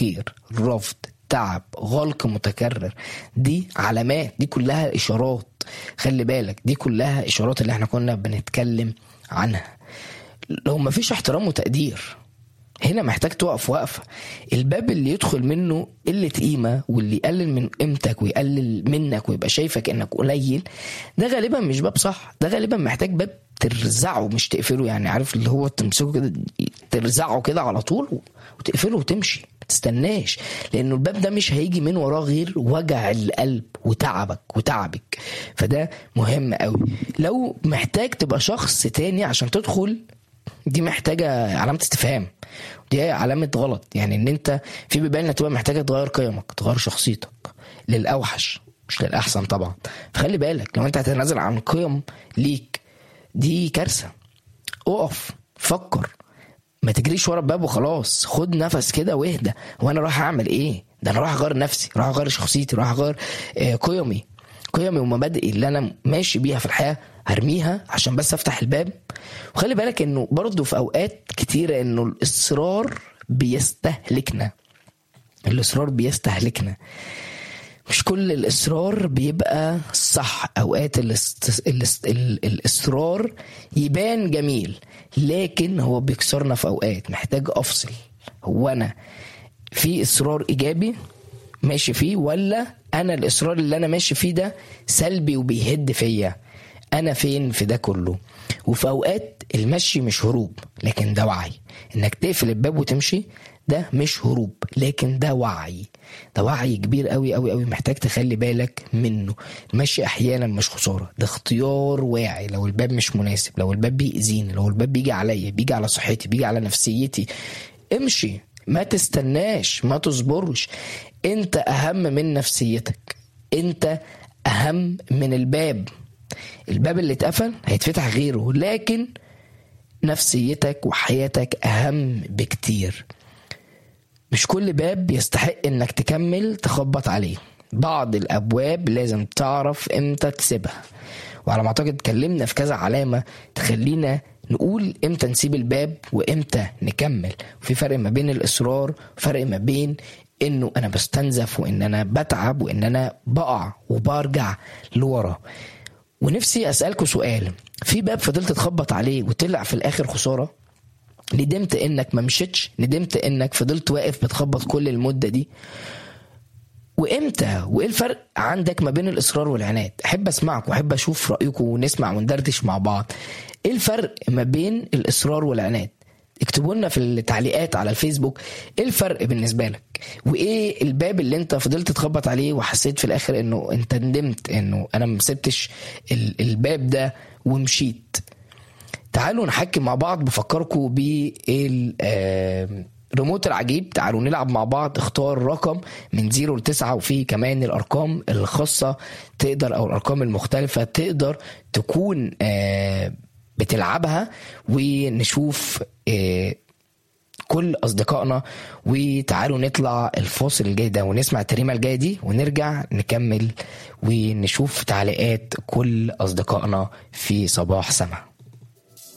تأخير رفض تعب غلق متكرر دي علامات دي كلها إشارات خلي بالك دي كلها إشارات اللي احنا كنا بنتكلم عنها لو مفيش احترام وتقدير هنا محتاج تقف وقفة الباب اللي يدخل منه قلة قيمة واللي يقلل من قيمتك ويقلل منك ويبقى شايفك انك قليل ده غالبا مش باب صح ده غالبا محتاج باب ترزعه مش تقفله يعني عارف اللي هو تمسكه كده ترزعه كده على طول وتقفله وتمشي ما تستناش لانه الباب ده مش هيجي من وراه غير وجع القلب وتعبك وتعبك فده مهم قوي لو محتاج تبقى شخص تاني عشان تدخل دي محتاجة علامة استفهام دي علامة غلط يعني ان انت في بيبان تبقى محتاجة تغير قيمك تغير شخصيتك للأوحش مش للأحسن طبعا فخلي بالك لو انت هتتنازل عن قيم ليك دي كارثة اقف فكر ما تجريش ورا الباب وخلاص خد نفس كده واهدى هو انا رايح اعمل ايه ده انا رايح اغير نفسي رايح اغير شخصيتي رايح اغير آه، قيمي قيمي ومبادئي اللي انا ماشي بيها في الحياه هرميها عشان بس افتح الباب وخلي بالك انه برضه في اوقات كتيره انه الاصرار بيستهلكنا الاصرار بيستهلكنا مش كل الاصرار بيبقى صح اوقات الاست... الاست... ال... الاصرار يبان جميل لكن هو بيكسرنا في اوقات محتاج افصل هو انا في اصرار ايجابي ماشي فيه ولا انا الاصرار اللي انا ماشي فيه ده سلبي وبيهد فيا انا فين في ده كله وفي اوقات المشي مش هروب لكن ده وعي انك تقفل الباب وتمشي ده مش هروب لكن ده وعي ده وعي كبير قوي قوي قوي محتاج تخلي بالك منه المشي احيانا مش خساره ده اختيار واعي لو الباب مش مناسب لو الباب بيأذيني لو الباب بيجي عليا بيجي على صحتي بيجي على نفسيتي امشي ما تستناش ما تصبرش انت اهم من نفسيتك انت اهم من الباب الباب اللي اتقفل هيتفتح غيره لكن نفسيتك وحياتك اهم بكتير مش كل باب يستحق انك تكمل تخبط عليه بعض الابواب لازم تعرف امتى تسيبها وعلى ما اعتقد اتكلمنا في كذا علامه تخلينا نقول امتى نسيب الباب وامتى نكمل وفي فرق ما بين الاصرار وفرق ما بين انه انا بستنزف وان انا بتعب وان انا بقع وبرجع لورا ونفسي اسالكوا سؤال في باب فضلت تخبط عليه وطلع في الاخر خساره ندمت انك ما مشيتش ندمت انك فضلت واقف بتخبط كل المده دي وامتى وايه الفرق عندك ما بين الاصرار والعناد احب اسمعك واحب اشوف رايكم ونسمع وندردش مع بعض ايه الفرق ما بين الاصرار والعناد اكتبوا لنا في التعليقات على الفيسبوك ايه الفرق بالنسبه لك وايه الباب اللي انت فضلت تخبط عليه وحسيت في الاخر انه انت ندمت انه انا ما سبتش ال- الباب ده ومشيت تعالوا نحكي مع بعض بفكركم بال آه، ريموت العجيب تعالوا نلعب مع بعض اختار رقم من 0 ل 9 وفي كمان الارقام الخاصه تقدر او الارقام المختلفه تقدر تكون آه، بتلعبها ونشوف آه، كل اصدقائنا وتعالوا نطلع الفاصل الجاي ده ونسمع التريمه الجايه دي ونرجع نكمل ونشوف تعليقات كل اصدقائنا في صباح سما